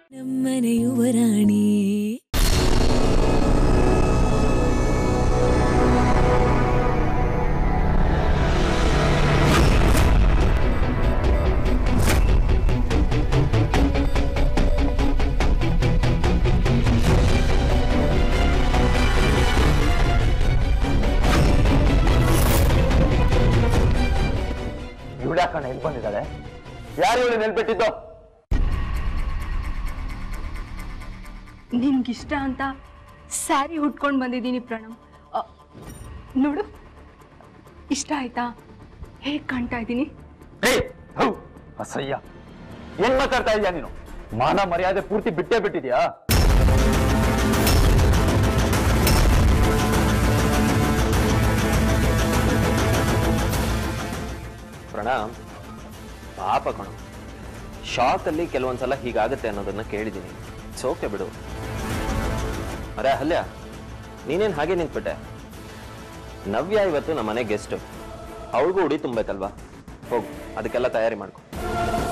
ನಮ್ಮನೆ ಯುವರಾಣಿ ಇವಳ್ಯಾಕಣ್ಣ ಇಲ್ಲಿ ಬಂದಿದ್ದಾಳೆ ಯಾರು ಇವಳು ನೆಲ್ಬಿಟ್ಟಿದ್ದು ನಿನ್ಗಿಷ್ಟ ಅಂತ ಸ್ಯಾರಿ ಉಟ್ಕೊಂಡು ಬಂದಿದ್ದೀನಿ ಪ್ರಣಮ್ ಅ, ನೋಡು ಇಷ್ಟ ಆಯ್ತಾ ಹೇಗೆ ಕಾಣ್ತಾ ಇದ್ದೀನಿ ಏ ಹೌ ಅಸಹ್ಯ ಏನ್ ಮಾತಾಡ್ತಾ ಇದೀಯ ನೀನು ಮಾನ ಮರ್ಯಾದೆ ಪೂರ್ತಿ ಬಿಟ್ಟೇ ಬಿಟ್ಟಿದ್ಯಾ ಪ್ರಣಾಮ್ ಪಾಪ ಕಣ ಶಾಕಲ್ಲಿ ಕೆಲವೊಂದ್ಸಲ ಹೀಗಾಗತ್ತೆ ಅನ್ನೋದನ್ನ ಕೇಳಿದ್ದೀನಿ ಸೋಕೆ ಬಿಡು ಅರೆ ಹಲ್ಯ ನೀನೇನು ಹಾಗೆ ನಿಂತ್ಬಿಟ್ಟೆ ನವ್ಯ ಇವತ್ತು ನಮ್ಮ ಮನೆ ಗೆಸ್ಟ್ ಅವಳಿಗೂ ಉಡಿ ತುಂಬಬೇಕಲ್ವಾ ಹೋಗು ಅದಕ್ಕೆಲ್ಲ ತಯಾರಿ ಮಾಡ್ಕೊ